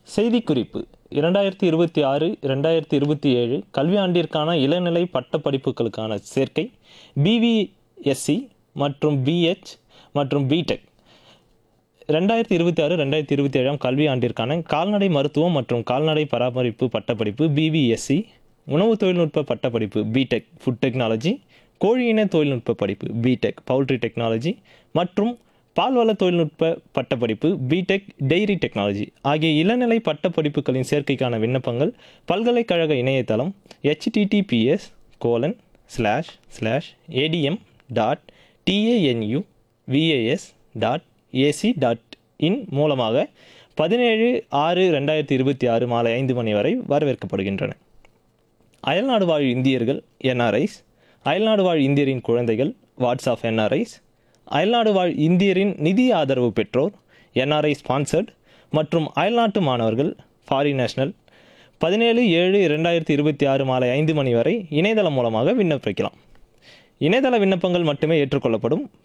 செய்திக்குறிப்பு இரண்டாயிரத்தி இருபத்தி ஆறு இரண்டாயிரத்தி இருபத்தி ஏழு கல்வியாண்டிற்கான இளநிலை பட்டப்படிப்புகளுக்கான சேர்க்கை பிவிஎஸ்சி மற்றும் பிஹெச் மற்றும் பிடெக் ரெண்டாயிரத்தி இருபத்தி ஆறு ரெண்டாயிரத்தி இருபத்தி ஏழாம் கல்வி ஆண்டிற்கான கால்நடை மருத்துவம் மற்றும் கால்நடை பராமரிப்பு பட்டப்படிப்பு பிவிஎஸ்சி உணவு தொழில்நுட்ப பட்டப்படிப்பு பிடெக் ஃபுட் டெக்னாலஜி கோழியின தொழில்நுட்ப படிப்பு பிடெக் பவுல்ட்ரி டெக்னாலஜி மற்றும் பால்வள தொழில்நுட்ப பட்டப்படிப்பு பிடெக் டெய்ரி டெக்னாலஜி ஆகிய இளநிலை பட்டப்படிப்புகளின் சேர்க்கைக்கான விண்ணப்பங்கள் பல்கலைக்கழக இணையதளம் https colon slash slash ADM dot TANU VAS dot AC dot in மூலமாக பதினேழு ஆறு ரெண்டாயிரத்தி இருபத்தி ஆறு மாலை ஐந்து மணி வரை வரவேற்கப்படுகின்றன அயல்நாடு வாழ் இந்தியர்கள் என்ஆர்ஐஸ் அயல்நாடு வாழ் இந்தியரின் குழந்தைகள் வாட்ஸ் ஆஃப் என்ஆர்ஐஸ் அயல்நாடு வாழ் இந்தியரின் நிதி ஆதரவு பெற்றோர் என்ஆர்ஐ ஸ்பான்சர்ட் மற்றும் அயல்நாட்டு மாணவர்கள் ஃபாரின் நேஷனல் பதினேழு ஏழு இரண்டாயிரத்தி இருபத்தி ஆறு மாலை ஐந்து மணி வரை இணையதளம் மூலமாக விண்ணப்பிக்கலாம் இணையதள விண்ணப்பங்கள் மட்டுமே ஏற்றுக்கொள்ளப்படும்